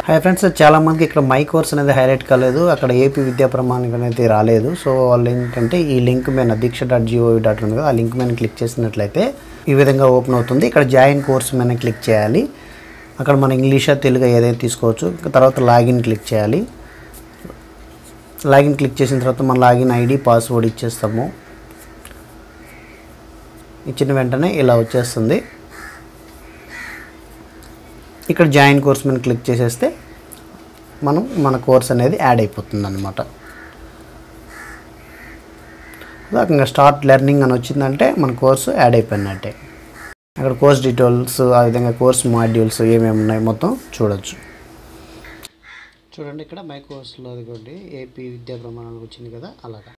hi friends చాలా మందికి ఇక్కడ మై కోర్స్ అనేది హైలైట్ కాలేదు అక్కడ ఏపీ విద్యా ప్రమాణిక అనేది రాలేదు సో వాళ్ళు ఏంటంటే ఈ లింక్ మీద దీక్ష డాట్ జిఓవి డాట్ ఉంది కదా ఆ లింక్ మీద క్లిక్ చేసినట్లయితే ఈ విధంగా ఓపెన్ అవుతుంది ఇక్కడ జాయిన్ కోర్స్ మీద క్లిక్ చేయాలి అక్కడ మన ఇంగ్లీషా తెలుగు ఏదైతే తీసుకోవచ్చు ఇంకా తర్వాత లాగిన్ క్లిక్ చేయాలి లాగిన్ క్లిక్ చేసిన తర్వాత మన లాగిన్ ఐడి పాస్వర్డ్ ఇచ్చేస్తాము ఇచ్చిన వెంటనే ఇలా వచ్చేస్తుంది ఇక్కడ జాయిన్ కోర్స్ మీద క్లిక్ చేసేస్తే మనం మన కోర్స్ అనేది యాడ్ అయిపోతుంది అనమాట ఇంకా స్టార్ట్ లెర్నింగ్ అని వచ్చిందంటే మన కోర్సు యాడ్ అయిపోయినట్టే అక్కడ కోర్స్ డీటెయిల్స్ ఆ విధంగా కోర్స్ మాడ్యూల్స్ ఏమేమి ఉన్నాయి మొత్తం చూడొచ్చు చూడండి ఇక్కడ మై కోర్సులో అదిగోండి ఏపీ విద్యా ప్రమాణాలకు వచ్చింది కదా అలాగా